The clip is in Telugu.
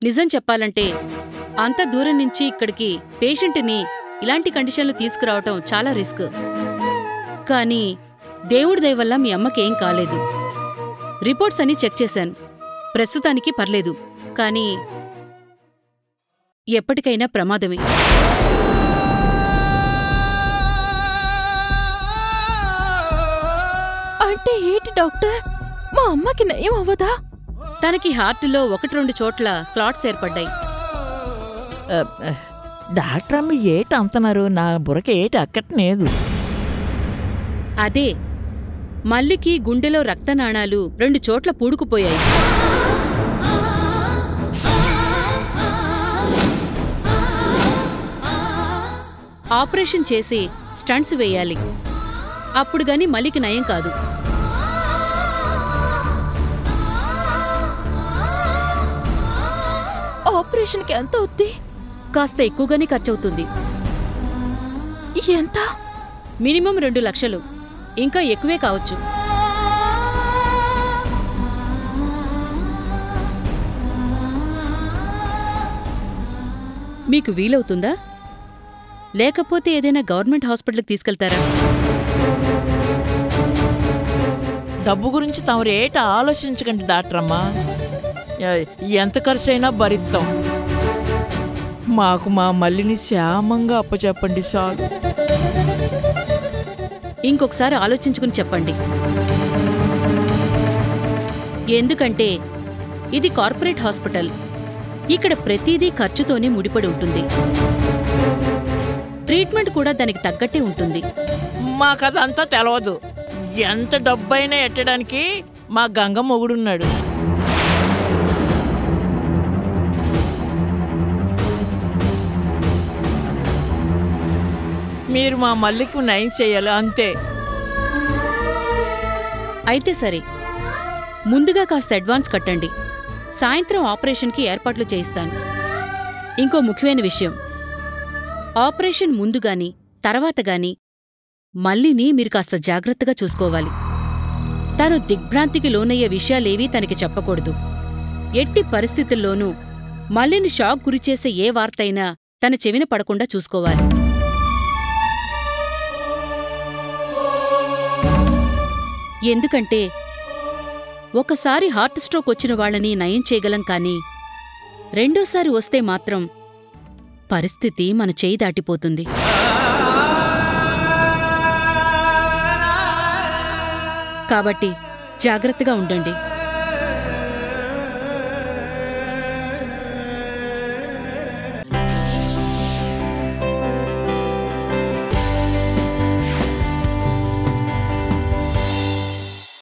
నిజం చెప్పాలంటే అంత దూరం నుంచి ఇక్కడికి పేషెంట్ని ఇలాంటి కండిషన్లు తీసుకురావటం చాలా రిస్క్ కానీ దేవుడి దయ వల్ల మీ అమ్మకేం కాలేదు రిపోర్ట్స్ అన్ని చెక్ చేశాను ప్రస్తుతానికి పర్లేదు కానీ ఎప్పటికైనా ప్రమాదమే అంటే ఏంటి డాక్టర్ మా అమ్మకి నయం అవ్వదా తనకి హార్ట్లో ఒకటి రెండు చోట్ల క్లాట్స్ ఏర్పడ్డాయి డాక్టర్ అమ్మ ఏటి అంటున్నారు నా బుర్రక ఏటి అక్కట్లేదు అదే మల్లికి గుండెలో రక్తనాళాలు రెండు చోట్ల పూడుకుపోయాయి ఆపరేషన్ చేసి స్టంట్స్ వేయాలి అప్పుడు గాని మల్లికి నయం కాదు ఆపరేషన్కి ఎంత అవుద్ది కాస్త ఎక్కువగానే ఖర్చవుతుంది ఎంత మినిమం రెండు లక్షలు ఇంకా ఎక్కువే కావచ్చు మీకు వీలవుతుందా లేకపోతే ఏదైనా గవర్నమెంట్ హాస్పిటల్కి తీసుకెళ్తారా డబ్బు గురించి తమరు ఏటి ఆలోచించకండి డాక్టర్ అమ్మా ఎ- ఎంత ఖర్చు అయినా భరిస్తాం మాకు మా మల్లిని శ్యామంగా అప్పచెప్పండి చాలు ఇంకొకసారి ఆలోచించుకుని చెప్పండి ఎందుకంటే ఇది కార్పొరేట్ హాస్పిటల్ ఇక్కడ ప్రతిదీ ఖర్చుతోనే ముడిపడి ఉంటుంది ట్రీట్మెంట్ కూడా దానికి తగ్గట్టే ఉంటుంది మాకు అదంతా తెలవదు ఎంత డబ్బైనా ఎట్టడానికి మా గంగ మొగుడున్నాడు మీరు మా మల్లికి నయం చేయాలి అంతే అయితే సరే ముందుగా కాస్త అడ్వాన్స్ కట్టండి సాయంత్రం ఆపరేషన్కి ఏర్పాట్లు చేయిస్తాను ఇంకో ముఖ్యమైన విషయం ఆపరేషన్ ముందు గాని తర్వాత గాని మల్లిని మీరు కాస్త జాగ్రత్తగా చూసుకోవాలి తను దిగ్భ్రాంతికి లోనయ్యే విషయాలేవీ తనకి చెప్పకూడదు ఎట్టి పరిస్థితుల్లోనూ మల్లిని షాక్ గురిచేసే ఏ వార్తైనా తన చెవిన పడకుండా చూసుకోవాలి ఎందుకంటే ఒకసారి హార్ట్ స్ట్రోక్ వచ్చిన వాళ్ళని నయం చేయగలం కానీ రెండోసారి వస్తే మాత్రం పరిస్థితి మన చేయి దాటిపోతుంది కాబట్టి జాగ్రత్తగా ఉండండి